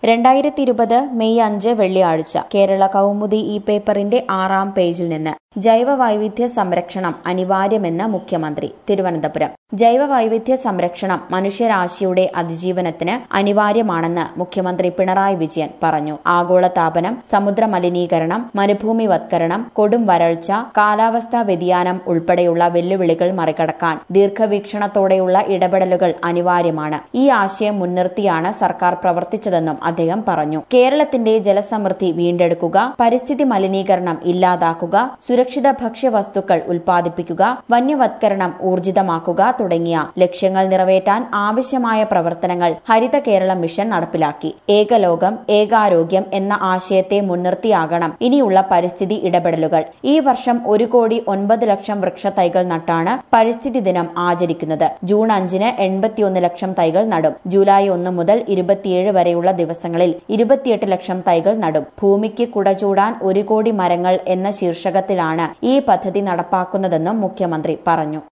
രണ്ടായിരത്തി ഇരുപത് മെയ് അഞ്ച് വെള്ളിയാഴ്ച കേരള കൗമുദി ഈ പേപ്പറിന്റെ ആറാം പേജിൽ നിന്ന് ജൈവ വൈവിധ്യ സംരക്ഷണം അനിവാര്യമെന്ന് മുഖ്യമന്ത്രി തിരുവനന്തപുരം ജൈവ വൈവിധ്യ സംരക്ഷണം മനുഷ്യരാശിയുടെ അതിജീവനത്തിന് അനിവാര്യമാണെന്ന് മുഖ്യമന്ത്രി പിണറായി വിജയൻ പറഞ്ഞു ആഗോളതാപനം സമുദ്ര മലിനീകരണം മരുഭൂമിവത്കരണം കൊടും വരൾച്ച കാലാവസ്ഥാ വ്യതിയാനം ഉൾപ്പെടെയുള്ള വെല്ലുവിളികൾ മറികടക്കാൻ ദീർഘവീക്ഷണത്തോടെയുള്ള ഇടപെടലുകൾ അനിവാര്യമാണ് ഈ ആശയം മുൻനിർത്തിയാണ് സർക്കാർ പ്രവർത്തിച്ചതെന്നും അദ്ദേഹം പറഞ്ഞു കേരളത്തിന്റെ ജലസമൃദ്ധി വീണ്ടെടുക്കുക പരിസ്ഥിതി മലിനീകരണം ഇല്ലാതാക്കുക സുരക്ഷിത ഭക്ഷ്യവസ്തുക്കൾ ഉൽപ്പാദിപ്പിക്കുക വന്യവത്കരണം ഊർജിതമാക്കുക തുടങ്ങിയ ലക്ഷ്യങ്ങൾ നിറവേറ്റാൻ ആവശ്യമായ പ്രവർത്തനങ്ങൾ ഹരിത കേരളം മിഷൻ നടപ്പിലാക്കി ഏകലോകം ഏകാരോഗ്യം എന്ന ആശയത്തെ മുൻനിർത്തിയാകണം ഇനിയുള്ള പരിസ്ഥിതി ഇടപെടലുകൾ ഈ വർഷം ഒരു കോടി ഒൻപത് ലക്ഷം വൃക്ഷത്തൈകൾ നട്ടാണ് പരിസ്ഥിതി ദിനം ആചരിക്കുന്നത് ജൂൺ അഞ്ചിന് എൺപത്തിയൊന്ന് ലക്ഷം തൈകൾ നടും ജൂലൈ ഒന്ന് മുതൽ ഇരുപത്തിയേഴ് വരെയുള്ള ദിവസങ്ങളിൽ ഇരുപത്തിയെട്ട് ലക്ഷം തൈകൾ നടും ഭൂമിക്ക് കുടചൂടാൻ ഒരു കോടി മരങ്ങൾ എന്ന ശീർഷകത്തിലാണ് ഈ പദ്ധതി നടപ്പാക്കുന്നതെന്നും മുഖ്യമന്ത്രി പറഞ്ഞു